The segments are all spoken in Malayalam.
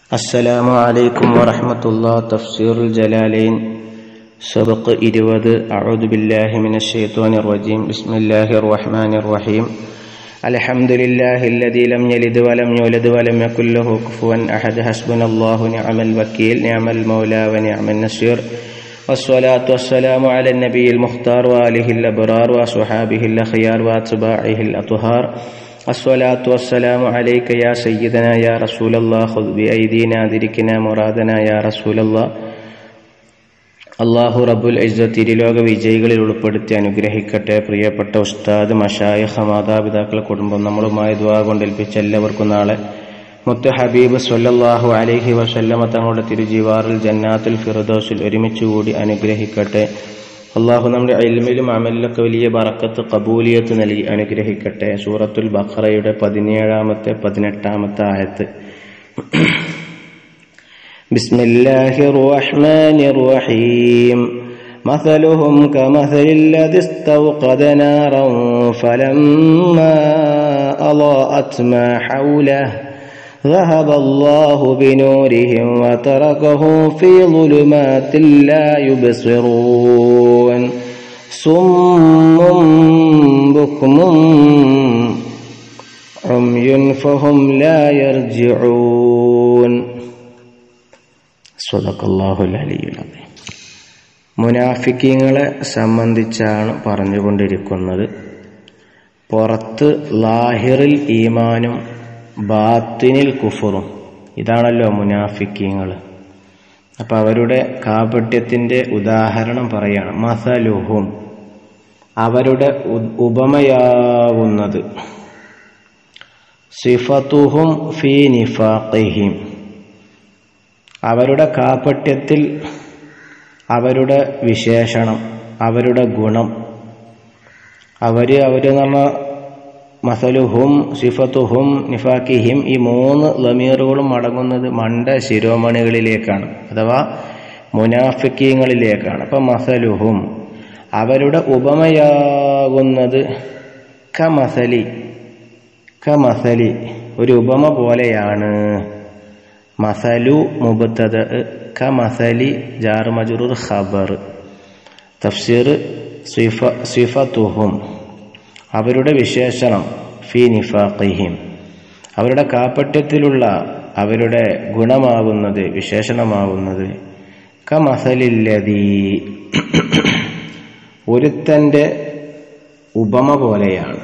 السلام عليكم ورحمة الله تفسير الجلالين سبق إرود أعوذ بالله من الشيطان الرجيم بسم الله الرحمن الرحيم الحمد لله الذي لم يلد ولم يولد ولم يكن له كفوا أحد حسبنا الله نعم الوكيل نعم المولى ونعم النصير والصلاة والسلام على النبي المختار وآله الأبرار وصحابه الأخيار وأتباعه الأطهار الصلاة والسلام عليك يا سيدنا يا رسول الله خذ بأيدينا أدركنا مرادنا يا رسول الله അള്ളാഹു റബ്ബുൽ ഇസ്സത്ത് ഇരുലോക വിജയികളിൽ ഉൾപ്പെടുത്തി അനുഗ്രഹിക്കട്ടെ പ്രിയപ്പെട്ട ഉസ്താദ് മഷായിഖ മാതാപിതാക്കൾ കുടുംബം നമ്മളുമായി ദ്വാ കൊണ്ടേൽപ്പിച്ച എല്ലാവർക്കും നാളെ മുത്ത് ഹബീബ് സല്ലല്ലാഹു അലൈഹി വസല്ലമ തങ്ങളുടെ തിരുജീവാറിൽ ജന്നാത്തുൽ ഫിറദോസിൽ ഒരുമിച്ചുകൂടി അനുഗ്രഹിക്കട്ടെ അള്ളാഹു നമ്മുടെ അൽമിലും അമലിലൊക്കെ വലിയ ബറക്കത്ത് കബൂലിയത്ത് നൽകി അനുഗ്രഹിക്കട്ടെ സൂറത്തുൽ ബഖറയുടെ പതിനേഴാമത്തെ പതിനെട്ടാമത്തെ ആയത്ത് بسم الله الرحمن الرحيم مثلهم كمثل الذي استوقد نارا فلما أضاءت ما حوله ذهب الله بنورهم وتركهم في ظلمات لا يبصرون صم بكم عمي فهم لا يرجعون സ്വതക്കല്ലാഹുലീലി മുനാഫിക്കീങ്ങളെ സംബന്ധിച്ചാണ് പറഞ്ഞുകൊണ്ടിരിക്കുന്നത് പുറത്ത് ലാഹിറിൽ ഈമാനും ബാത്തിനിൽ കുഫറും ഇതാണല്ലോ മുനാഫിക്കീങ്ങൾ അപ്പം അവരുടെ കാപട്യത്തിൻ്റെ ഉദാഹരണം പറയാണ് മസലുഹും അവരുടെ ഉപമയാവുന്നത് സിഫത്തുഹും ഫി നിഫാഖിഹിം അവരുടെ കാപ്പട്യത്തിൽ അവരുടെ വിശേഷണം അവരുടെ ഗുണം അവർ അവർ നമ്മ മസലുഹും സിഫത്തുഹും നിഫാക്കിഹിം ഈ മൂന്ന് ലമീറുകളും അടങ്ങുന്നത് മണ്ട ശിരോമണികളിലേക്കാണ് അഥവാ മുനാഫിക്കീങ്ങളിലേക്കാണ് അപ്പം മസലുഹും അവരുടെ ഉപമയാകുന്നത് ക മസലി ക മസലി ഒരു ഉപമ പോലെയാണ് മസലു മുബത്തത് ക മസലി ജാർ മജുറൂർ ഖബർ തഫ്സീർ സിഫ സിഫത്തുഹും അവരുടെ വിശേഷണം ഫി നിഫാഖിഹിം അവരുടെ കാപ്പട്യത്തിലുള്ള അവരുടെ ഗുണമാകുന്നത് വിശേഷണമാകുന്നത് ക മസലില്ലതി ഒരുത്തൻ്റെ ഉപമ പോലെയാണ്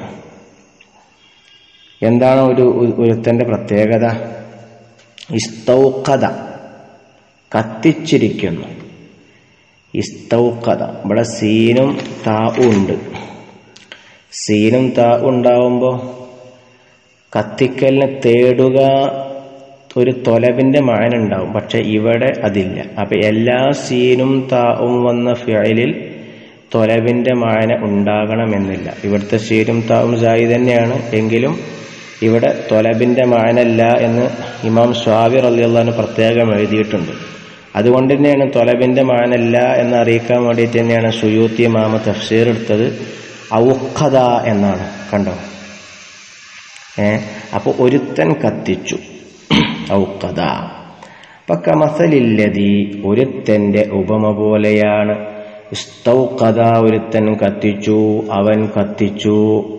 എന്താണ് ഒരു ഒരുത്തൻ്റെ പ്രത്യേകത ഇസ്തൗക്കത കത്തിച്ചിരിക്കുന്നു ഇസ്തൗക്കത ഇവിടെ സീനും താവും ഉണ്ട് സീനും താ ഉണ്ടാവുമ്പോൾ കത്തിക്കലിനെ തേടുക ഒരു തൊലവിൻ്റെ മാനുണ്ടാവും പക്ഷെ ഇവിടെ അതില്ല അപ്പം എല്ലാ സീനും താവും വന്ന ഫിയലിൽ തൊലവിൻ്റെ മാന ഉണ്ടാകണമെന്നില്ല ഇവിടുത്തെ സീനും താവും സായി തന്നെയാണ് എങ്കിലും ഇവിടെ തൊലബിൻ്റെ മാനല്ല എന്ന് ഇമാം സ്വാബി റലിയുള്ളതിന് പ്രത്യേകം എഴുതിയിട്ടുണ്ട് അതുകൊണ്ട് തന്നെയാണ് തൊലബിൻ്റെ മാനല്ല എന്ന് അറിയിക്കാൻ വേണ്ടിയിട്ട് തന്നെയാണ് സുയൂത്തി മാമ തഫ്സീർ എടുത്തത് ഔഖത എന്നാണ് കണ്ടോ ഏ അപ്പോൾ ഒരുത്തൻ കത്തിച്ചു ഔഖത അപ്പൊ കമസലില്ലതി ഒരുത്തൻ്റെ ഉപമ പോലെയാണ് ഇസ്തൗഖത ഒരുത്തൻ കത്തിച്ചു അവൻ കത്തിച്ചു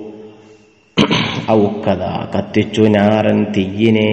ഔക്കഥ കത്തിച്ചു ഞാറൻ തീയിനെ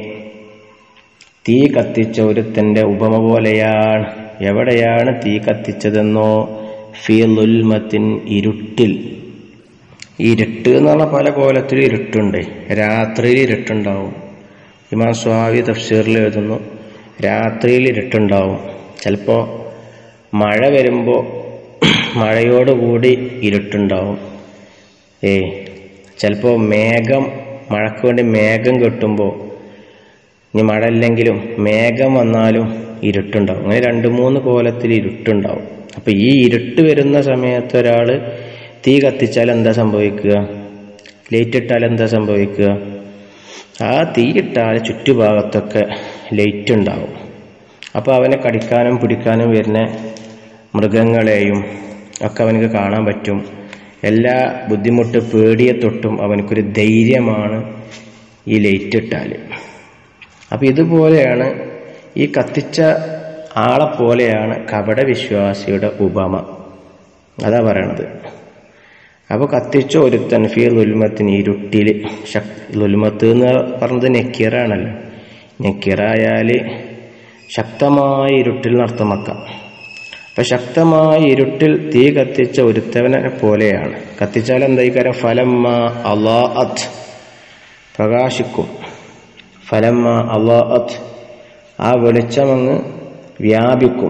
തീ കത്തിച്ച ഒരുത്തൻ്റെ ഉപമ പോലെയാണ് എവിടെയാണ് തീ കത്തിച്ചതെന്നോ ഫി ലുൽമത്തിൻ ഇരുട്ടിൽ ഇരുട്ട് എന്ന് പറഞ്ഞാൽ പല കോലത്തിൽ ഇരുട്ടുണ്ട് രാത്രിയിൽ ഇരുട്ടുണ്ടാവും ഇമാം സ്വാമി തഫ്സീറിൽ എഴുതുന്നു രാത്രിയിൽ ഇരുട്ടുണ്ടാവും ചിലപ്പോൾ മഴ വരുമ്പോൾ മഴയോടുകൂടി ഇരുട്ടുണ്ടാവും ഏ ചിലപ്പോൾ മേഘം മഴയ്ക്ക് വേണ്ടി മേഘം കെട്ടുമ്പോൾ ഇനി മഴ ഇല്ലെങ്കിലും മേഘം വന്നാലും ഇരുട്ടുണ്ടാവും അങ്ങനെ രണ്ട് മൂന്ന് കോലത്തിൽ ഇരുട്ടുണ്ടാവും അപ്പം ഈ ഇരുട്ട് വരുന്ന സമയത്ത് ഒരാൾ തീ കത്തിച്ചാൽ എന്താ സംഭവിക്കുക ലൈറ്റ് ഇട്ടാൽ എന്താ സംഭവിക്കുക ആ തീ ഇട്ടാൽ ചുറ്റുഭാഗത്തൊക്കെ ലൈറ്റ് ഉണ്ടാവും അപ്പോൾ അവനെ കടിക്കാനും പിടിക്കാനും വരുന്ന മൃഗങ്ങളെയും ഒക്കെ അവനക്ക് കാണാൻ പറ്റും എല്ലാ ബുദ്ധിമുട്ട് പേടിയെ തൊട്ടും അവനക്കൊരു ധൈര്യമാണ് ഈ ലൈറ്റ് ഇട്ടാൽ അപ്പം ഇതുപോലെയാണ് ഈ കത്തിച്ച ആളെ പോലെയാണ് കപട വിശ്വാസിയുടെ ഉപമ അതാ പറയണത് അപ്പോൾ കത്തിച്ച ഒരുത്തൻ ഫീ ലുൽമത്തിന് ഇരുട്ടിൽ ശക് ലുൽമത്ത് എന്ന് പറഞ്ഞത് നെക്കിറാണല്ലോ നെക്കിറായാൽ ശക്തമായ ഇരുട്ടിൽ നർത്തമാക്കാം അപ്പം ശക്തമായ ഇരുട്ടിൽ തീ കത്തിച്ച ഒരുത്തവനെ പോലെയാണ് കത്തിച്ചാൽ എന്തായിക്കാരം ഫലമ്മ അള്ളാഅത്ത് പ്രകാശിക്കും ഫലമ്മ അള്ളാഅത്ത് ആ വെളിച്ചമങ്ങ് വ്യാപിക്കും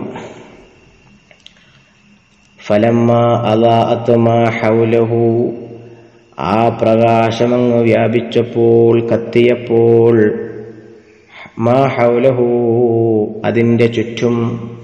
ഫലമ്മ അലാഅത്ത് മാ ഹൗലഹു ആ പ്രകാശമങ്ങ് വ്യാപിച്ചപ്പോൾ കത്തിയപ്പോൾ മാ ഹൗലഹു അതിൻ്റെ ചുറ്റും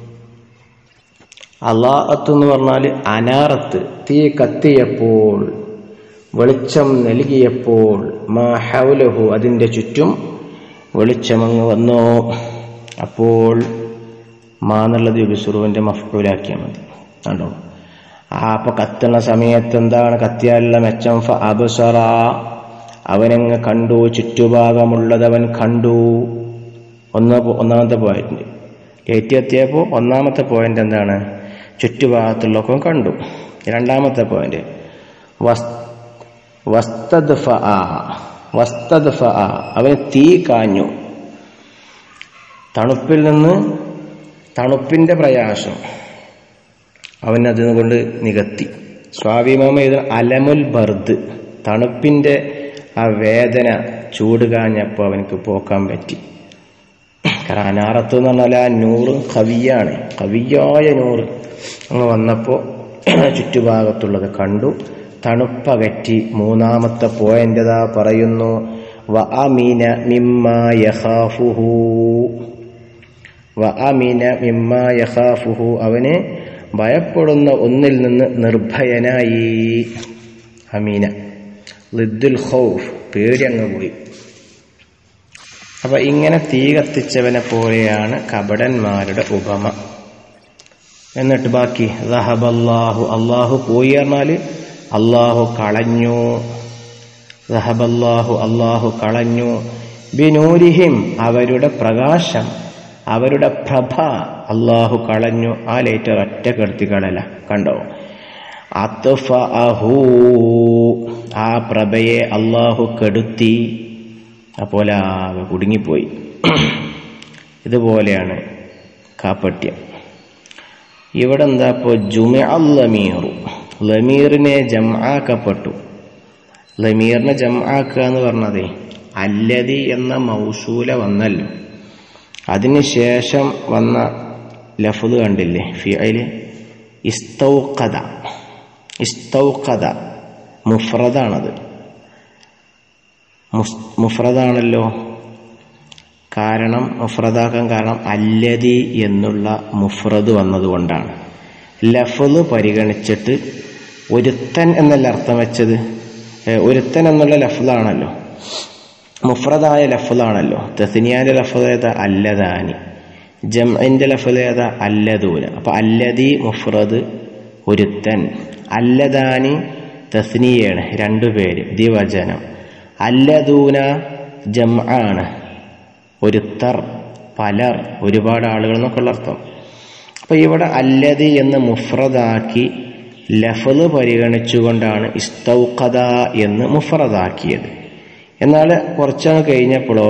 അലാഅത്ത് എന്ന് പറഞ്ഞാൽ അനാറത്ത് തീ കത്തിയപ്പോൾ വെളിച്ചം നൽകിയപ്പോൾ മാ ഹൗലഹു അതിൻ്റെ ചുറ്റും വെളിച്ചമങ്ങ് വന്നോ അപ്പോൾ മാ എന്നുള്ളത് യുബിസുറുവിൻ്റെ മഫൂലാക്കിയാൽ മതി കണ്ടോ ആ അപ്പൊ കത്തുന്ന സമയത്ത് എന്താണ് കത്തിയാലുള്ള മെച്ചം ഫ അബസറ അവനങ്ങ് കണ്ടു ചുറ്റുഭാഗമുള്ളത് അവൻ കണ്ടു ഒന്ന് ഒന്നാമത്തെ പോയിന്റ് കയറ്റി എത്തിയപ്പോൾ ഒന്നാമത്തെ പോയിന്റ് എന്താണ് ചുറ്റുഭാഗത്തുള്ളൊക്കെ കണ്ടു രണ്ടാമത്തെ പോയിന്റ് വസ്തദ് ഫ ആ വസ്തദ് ഫ ആ അവന് തീ കാഞ്ഞു തണുപ്പിൽ നിന്ന് തണുപ്പിന്റെ പ്രയാസം അവൻ അതുകൊണ്ട് നികത്തി സ്വാഭിമാമ ഇത് അലമുൽ ബർദ് തണുപ്പിന്റെ ആ വേദന ചൂട് കാഞ്ഞപ്പോൾ അവനക്ക് പോക്കാൻ പറ്റി കാരണം അനാറത്ത് എന്ന് പറഞ്ഞാൽ ആ നൂറ് കവിയാണ് കവിയായ നൂറ് അങ്ങ് വന്നപ്പോൾ ചുറ്റുഭാഗത്തുള്ളത് കണ്ടു തണുപ്പകറ്റി മൂന്നാമത്തെ പോയിന്റതാ പറയുന്നു വ അമീന മിമ്മ യഖാഫുഹു വ അമീന മിമ്മ യഖാഫുഹു അവന് ഭയപ്പെടുന്ന ഒന്നിൽ നിന്ന് നിർഭയനായി അമീന ലിദ്ദുൽ ഖൗഫ് പേടി അങ്ങ് പോയി അപ്പൊ ഇങ്ങനെ തീ കത്തിച്ചവനെ പോലെയാണ് കപടന്മാരുടെ ഉപമ എന്നിട്ട് ബാക്കി റഹബല്ലാഹു അള്ളാഹു പോയി പറഞ്ഞാല് അള്ളാഹു കളഞ്ഞു റഹബല്ലാഹു അള്ളാഹു കളഞ്ഞു ബിനൂരിഹിം അവരുടെ പ്രകാശം അവരുടെ പ്രഭ അള്ളാഹു കളഞ്ഞു ആ ലൈറ്റർ ഒറ്റ കെടുത്തി കളല കണ്ടോ അത്ഫ അഹൂ ആ പ്രഭയെ അള്ളാഹു കെടുത്തി അപ്പോലെ ആകെ കുടുങ്ങിപ്പോയി ഇതുപോലെയാണ് കാപ്പട്യം ഇവിടെ എന്താ ഇപ്പോൾ ജുമ ലമീറു ലമീറിനെ ജംആക്കപ്പെട്ടു ലമീറിനെ ജംആക്കുക എന്ന് പറഞ്ഞതേ അല്ലതി എന്ന മൗസൂല വന്നല്ലോ അതിനുശേഷം വന്ന ലഫുദ് കണ്ടില്ലേ ഫിഅല് ഇസ്തൗഖദ ഇസ്തൗഖദ മുഫ്രദാണത് മുഫ്രദാണല്ലോ കാരണം മുഫ്രദാക്കാൻ കാരണം അല്ലതി എന്നുള്ള മുഫ്രദ് വന്നതുകൊണ്ടാണ് ലഫല് പരിഗണിച്ചിട്ട് ഒരുത്തൻ എന്നല്ല അർത്ഥം വെച്ചത് ഒരുത്തൻ എന്നുള്ള ലഫ്ലാണല്ലോ മുഫ്രദായ ലഫ്ലാണല്ലോ തസ്നിയാന്റെ ലഫ്ല ഏതാ അല്ലദാനി ജംഇന്റെ ലഫ്ല ഏതാ അല്ലദൂന അപ്പൊ അല്ലതി മുഫ്രദ് ഒരുത്തൻ അല്ലദാനി തസ്നിയാണ് രണ്ടുപേര് ദിവചനം അല്ലദൂന ജം ആണ് ഒരുത്തർ പലർ ഒരുപാട് ആളുകൾ എന്നൊക്കെയുള്ള അർത്ഥം അപ്പൊ ഇവിടെ അല്ലതി എന്ന് മുഫ്രദാക്കി ലഫല് പരിഗണിച്ചുകൊണ്ടാണ് ഇസ്തൗഖദ എന്ന് മുഫ്രദാക്കിയത് എന്നാൽ കുറച്ചങ്ങ് കഴിഞ്ഞപ്പോഴോ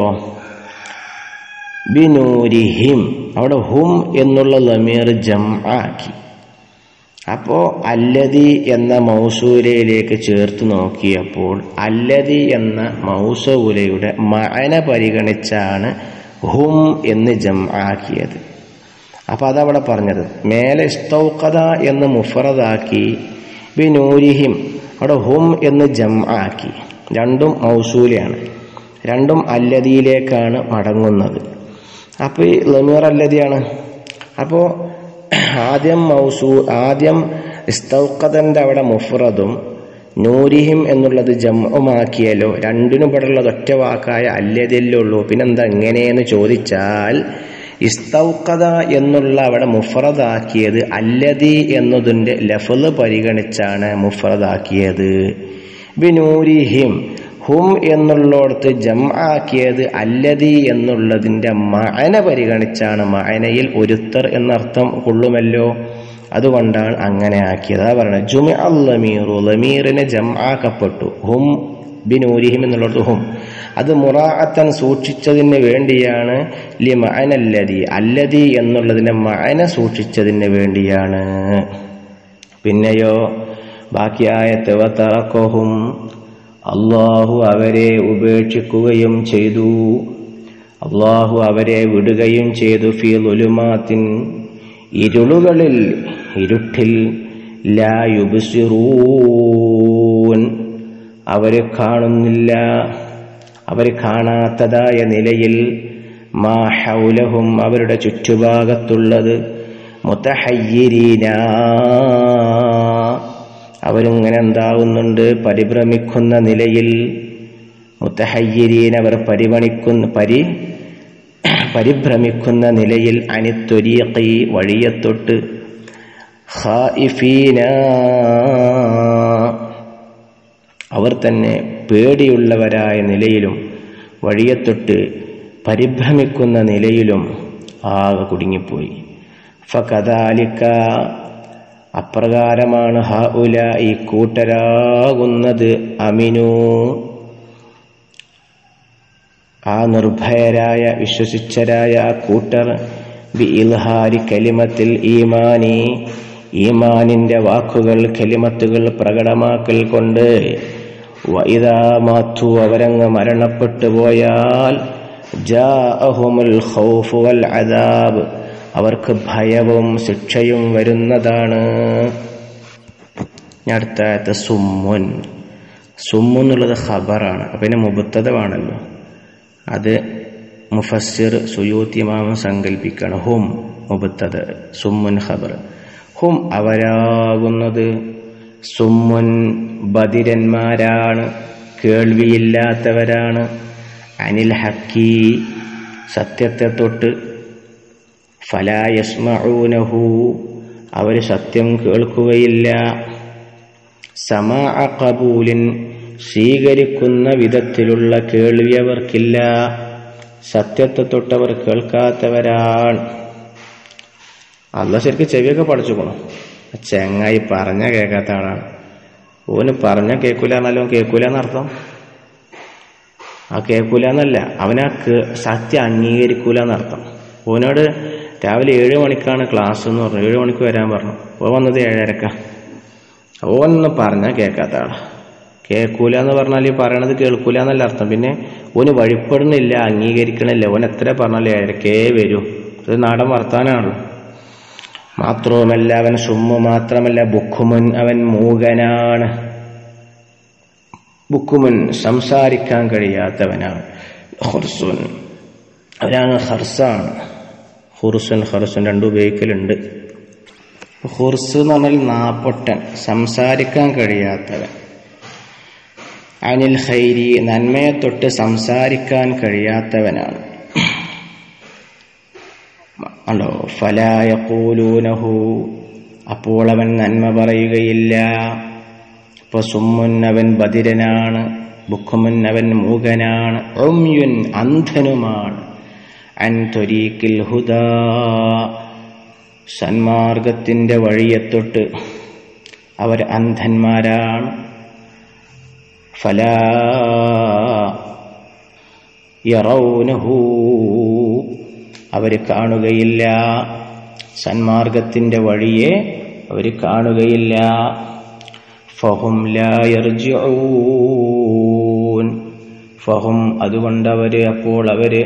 ബിനൂരിഹിം അവിടെ ഹും എന്നുള്ള ലമീർ ജം ആക്കി അപ്പോ അല്ലതി എന്ന മൗസൂലയിലേക്ക് ചേർത്ത് നോക്കിയപ്പോൾ അല്ലതി എന്ന മൗസൂലയുടെ മഅന പരിഗണിച്ചാണ് ഹും എന്ന് ജം ആക്കിയത് അപ്പൊ അതവിടെ പറഞ്ഞത് മേലെ ഇസ്തൗക്കത എന്ന് മുഫറദാക്കി ബിനൂരിഹിം അവിടെ ഹും എന്ന് ജം ആക്കി രണ്ടും മൗസൂലയാണ് രണ്ടും അല്ലതിയിലേക്കാണ് മടങ്ങുന്നത് അപ്പോൾ ഈ ലമീർ അല്ലതിയാണ് അപ്പോൾ ആദ്യം മൗസൂ ആദ്യം ഇസ്തൗക്കതന്റെ അവിടെ മുഫ്രദും നൂരിഹിം എന്നുള്ളത് ജമ്മുമാക്കിയല്ലോ രണ്ടിനും ഇവിടെയുള്ളത് ഒറ്റ വാക്കായ അല്ലതല്ലേ ഉള്ളൂ പിന്നെന്താ എങ്ങനെയെന്ന് ചോദിച്ചാൽ ഇസ്തൗക്കത എന്നുള്ള അവിടെ മുഫ്രദാക്കിയത് അല്ലതി എന്നതിൻ്റെ ലഫല് പരിഗണിച്ചാണ് മുഫ്രദാക്കിയത് ബിനൂരിഹിം ഹും എന്നുള്ളിടത്ത് ജം ആക്കിയത് അല്ലതി എന്നുള്ളതിന്റെ മഅന പരിഗണിച്ചാണ് മഅനയിൽ ഒരുത്തർ എന്നർത്ഥം കൊള്ളുമല്ലോ അതുകൊണ്ടാണ് അങ്ങനെ ആക്കിയത് അതാ പറയുന്നത് ജുമി അല്ലമീറു ലമീറിനെ ജം ആക്കപ്പെട്ടു ഹും ബിനൂരിഹിം എന്നുള്ളത് ഹും അത് മുറാഅത്തൻ സൂക്ഷിച്ചതിന് വേണ്ടിയാണ് ലി മഅനല്ലതി അല്ലതി എന്നുള്ളതിന്റെ മഅന സൂക്ഷിച്ചതിന് വേണ്ടിയാണ് പിന്നെയോ ബാക്കിയായ തറക്കോഹും അള്ളാഹു അവരെ ഉപേക്ഷിക്കുകയും ചെയ്തു അള്ളാഹു അവരെ വിടുകയും ചെയ്തു ഫി ലുലുമാത്തിൻ ഇരുളുകളിൽ ഇരുട്ടിൽ ലായുബിസിറൂൻ അവര് കാണുന്നില്ല അവർ കാണാത്തതായ നിലയിൽ മാ ഹൗലഹും അവരുടെ ചുറ്റുഭാഗത്തുള്ളത് മുത്തഹയ്യരീന അവരിങ്ങനെ എന്താവുന്നുണ്ട് പരിഭ്രമിക്കുന്ന നിലയിൽ മുത്തഹയ്യരീൻ അവർ പരിഗണിക്കുന്ന പരി പരിഭ്രമിക്കുന്ന നിലയിൽ അനിത്തൊരീക്കി വഴിയെത്തൊട്ട് ഖായിഫീന അവർ തന്നെ പേടിയുള്ളവരായ നിലയിലും വഴിയെത്തൊട്ട് പരിഭ്രമിക്കുന്ന നിലയിലും ആകെ കുടുങ്ങിപ്പോയി ഫകദാലിക്ക അപ്രകാരമാണ് ഹ ഉല ഈ കൂട്ടരാകുന്നത് അമിനു ആ നിർഭയരായ വിശ്വസിച്ചരായ ആ കൂട്ടർ ബി ഇൽഹാരി കലിമത്തിൽ ഈമാനി ഈമാനിന്റെ വാക്കുകൾ കലിമത്തുകൾ പ്രകടമാക്കൽ കൊണ്ട് വൈദാ മാത്തു അവരങ്ങ് മരണപ്പെട്ടു പോയാൽ ജാഅഹുമുൽ ഖൗഫ് വൽ അദാബ് അവർക്ക് ഭയവും ശിക്ഷയും വരുന്നതാണ് ഞാൻ അടുത്ത ആയത്ത് സുമ്മുൻ സുമ്മു എന്നുള്ളത് ഖബറാണ് അപ്പം പിന്നെ മുബത്തതമാണല്ലോ അത് മുഫസ്സിർ സുയൂത്തിമാമം സങ്കല്പിക്കുകയാണ് ഹും മുബത്തത് സുമ്മുൻ ഖബർ ഹും അവരാകുന്നത് സുമ്മുൻ ബദിരന്മാരാണ് കേൾവിയില്ലാത്തവരാണ് അനിൽ ഹക്കി സത്യത്തെ തൊട്ട് ഫലായസ്മഊനഹു അവർ സത്യം കേൾക്കുകയില്ല സമാ കബൂലിൻ സ്വീകരിക്കുന്ന വിധത്തിലുള്ള കേൾവി അവർക്കില്ല സത്യത്തെ തൊട്ടവർ കേൾക്കാത്തവരാണ് അല്ല ശരിക്കും ചെവിയൊക്കെ പഠിച്ചുക്കണു ചെങ്ങായി പറഞ്ഞ കേൾക്കാത്ത ആളാണ് ഓന് പറഞ്ഞ കേൾക്കൂല എന്നല്ലോ കേൾക്കൂല എന്നർത്ഥം ആ കേൾക്കൂല എന്നല്ല അവനാ സത്യം അംഗീകരിക്കൂല എന്നർത്ഥം ഓനോട് രാവിലെ ഏഴ് മണിക്കാണ് ക്ലാസ് എന്ന് പറഞ്ഞു ഏഴ് മണിക്ക് വരാൻ പറഞ്ഞു ഓ വന്നത് ഏഴരക്ക ഓനൊന്നും പറഞ്ഞാൽ കേൾക്കാത്ത ആളാ കേൾക്കൂല എന്ന് പറഞ്ഞാൽ ഈ പറയണത് കേൾക്കൂല എന്നല്ല അർത്ഥം പിന്നെ ഓന് വഴിപ്പെടുന്നില്ല അംഗീകരിക്കണില്ല ഓൻ എത്ര പറഞ്ഞാലും ഏഴരക്കേ വരൂ ഇത് നാടൻ വർത്താനാണല്ലോ മാത്രവുമല്ല അവൻ സുമ്മു മാത്രമല്ല ബുക്കുമുൻ അവൻ മൂകനാണ് ബുക്കുമുൻ സംസാരിക്കാൻ കഴിയാത്തവനാണ് ഹുർസുൻ അവനാണ് ഹർസാണ് ഹുർസുൻ ഹർസുൻ രണ്ടും ഉപയോഗിക്കലുണ്ട് ഹുർസ് എന്ന് പറഞ്ഞാൽ നാപ്പൊട്ടൻ സംസാരിക്കാൻ കഴിയാത്തവൻ അനിൽ ഹൈരി നന്മയെ തൊട്ട് സംസാരിക്കാൻ കഴിയാത്തവനാണ് ഉണ്ടോ ഫലായ പോലൂനഹു അപ്പോൾ അവൻ നന്മ പറയുകയില്ല ഇപ്പൊ സുമ്മുൻ അവൻ ബദിരനാണ് ബുക്കുമുൻ അവൻ മൂകനാണ് ഒമ്യുൻ അന്ധനുമാണ് അൻ തൊരീക്കിൽ ഹുദാ സന്മാർഗത്തിന്റെ വഴിയെത്തൊട്ട് അവർ അന്ധന്മാരാണ് ഫലാ യറൗനഹു അവർ കാണുകയില്ല സന്മാർഗത്തിന്റെ വഴിയെ അവർ കാണുകയില്ല ഫഹും ലായർജൂൻ ഫഹും അതുകൊണ്ട് അവര് അപ്പോൾ അവര്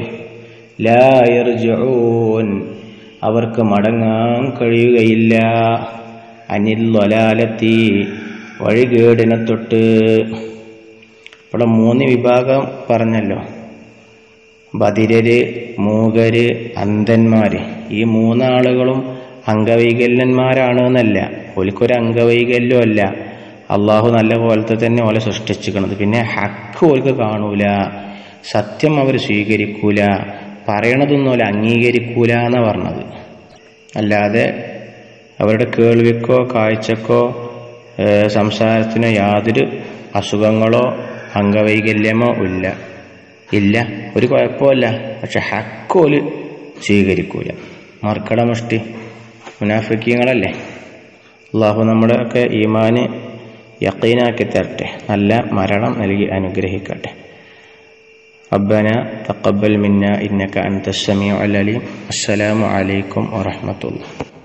ലായർജൂൻ അവർക്ക് മടങ്ങാൻ കഴിയുകയില്ല അനിൽ വലാലത്തി വഴികേടിനെ തൊട്ട് ഇവിടെ മൂന്ന് വിഭാഗം പറഞ്ഞല്ലോ ബദിരര് മൂകര് അന്ധന്മാര് ഈ മൂന്നാളുകളും അംഗവൈകല്യന്മാരാണ് എന്നല്ല ഓലിക്കൊരു അംഗവൈകല്യം അല്ല അള്ളാഹു നല്ല പോലത്തെ തന്നെ ഓലെ സൃഷ്ടിച്ചിരിക്കണത് പിന്നെ ഹക്ക് ഓൽക്ക് കാണൂല സത്യം അവർ സ്വീകരിക്കൂല പറയണതൊന്നും ഓല അംഗീകരിക്കൂല എന്നാ പറഞ്ഞത് അല്ലാതെ അവരുടെ കേൾവിക്കോ കാഴ്ചക്കോ ഏഹ് സംസാരത്തിനോ യാതൊരു അസുഖങ്ങളോ അംഗവൈകല്യമോ ഇല്ല ഇല്ല ഒരു കുഴപ്പമില്ല പക്ഷെ ഹക്കോല് സ്വീകരിക്കൂല മർക്കട മുഷ്ടി മുനാഫിക്കങ്ങളല്ലേ അള്ളാഹു നമ്മുടെ ഒക്കെ ഈമാന് യക്കീനാക്കി തരട്ടെ നല്ല മരണം നൽകി അനുഗ്രഹിക്കട്ടെ ربنا تقبل منا إنك أنت السميع العليم السلام عليكم ورحمة الله